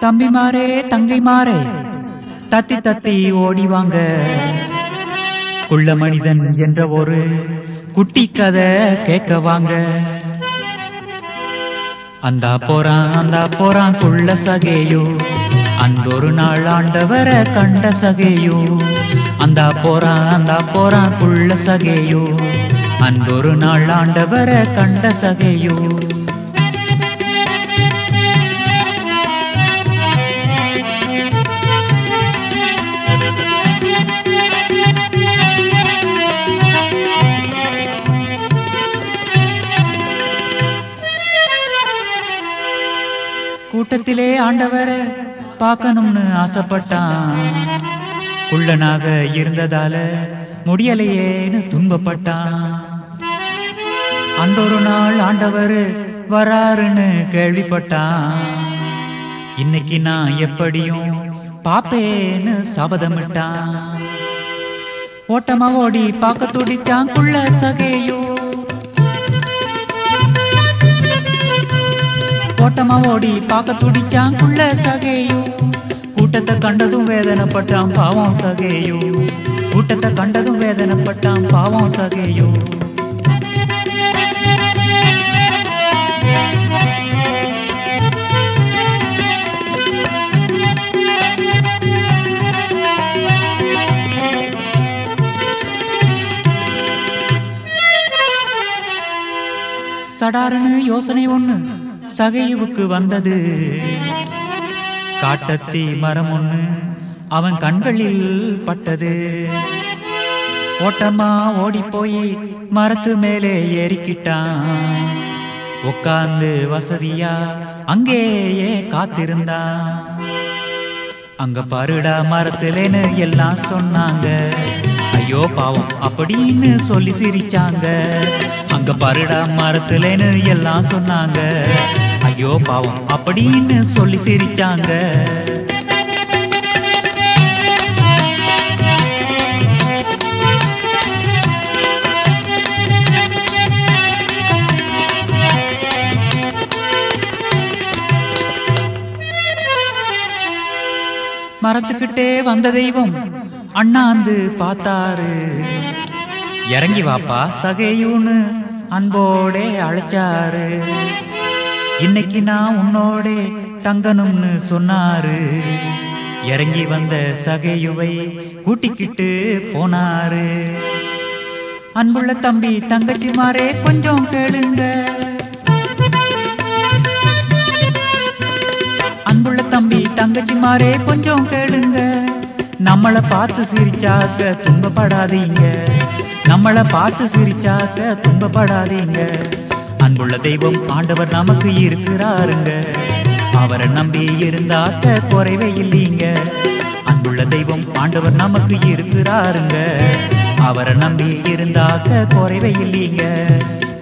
தம்பிமாரே தங்கைமாரே தத்தி தத்தி ஓடி வாங்க குள்ள மனிதன் என்ற ஒரு குட்டி கதை கேட்க வாங்க அந்தா போறான் அந்தா போறான் குள்ள சகேயோ அந்த ஒரு நாள் ஆண்டவர கண்ட சகேயோ அந்தா போறான் அந்தா போறான் குள்ள சகேயோ அன்பொரு நாள் ஆண்டவர கண்ட சகேயோ கூட்டத்திலே ஆண்டவரை பார்க்கணும்னு ஆசைப்பட்டான் குள்ளனாக இருந்ததால முடியலையேன்னு துன்பப்பட்டான் அந்த ஒரு நாள் ஆண்டவர் வராருன்னு கேள்விப்பட்டான் இன்னைக்கு நான் எப்படியும் பாப்பேன்னு சபதமிட்டான் ஓட்டமா ஓடி பார்க்க துடிச்சான் குள்ள சகையோ ஓட்டமா ஓடி பார்க்க துடிச்சான் குள்ள சகையோ கூட்டத்தை கண்டதும் வேதனைப்பட்டான் பாவம் சகையோ கூட்டத்தை கண்டதும் வேதனைப்பட்டான் பாவம் சகையோ சடாருன்னு யோசனை ஒண்ணு சகையுவுக்கு வந்தது காட்டத்தி மரம் ஒண்ணு அவன் கண்களில் பட்டது ஓட்டமா ஓடி போய் மரத்து மேலே ஏறிக்கிட்டான் உட்கார்ந்து வசதியா அங்கேயே காத்திருந்தான் அங்க பாருடா மரத்துலேன்னு எல்லாம் சொன்னாங்க ஐயோ பாவம் அப்படின்னு சொல்லி சிரிச்சாங்க அங்க பாருடா மரத்துலேன்னு எல்லாம் சொன்னாங்க ஐயோ பாவம் அப்படின்னு சொல்லி சிரிச்சாங்க மரத்துக்கிட்டே வந்த தெய்வம் அண்ணாந்து பார்த்தாரு இறங்கி வாப்பா சகையூன்னு அன்போடே அழைச்சாரு இன்னைக்கு நான் உன்னோடே தங்கணும்னு சொன்னாரு இறங்கி வந்த சகையுவை கூட்டிக்கிட்டு போனாரு அன்புள்ள தம்பி தங்கச்சிமாரே கொஞ்சம் கேளுங்க அன்புள்ள தம்பி தங்கச்சிமாரே கொஞ்சம் கேளுங்க நம்மள பார்த்து சிரிச்சாக்க துன்பப்படாதீங்க நம்மள பார்த்து சிரிச்சாக்க துன்பப்படாதீங்க அன்புள்ள தெய்வம் ஆண்டவர் நமக்கு இருக்கிறாருங்க அவரை நம்பி இருந்தாக்க குறைவே இல்லைங்க அன்புள்ள தெய்வம் ஆண்டவர் நமக்கு இருக்கிறாருங்க அவரை நம்பி இருந்தாக்க குறைவே இல்லைங்க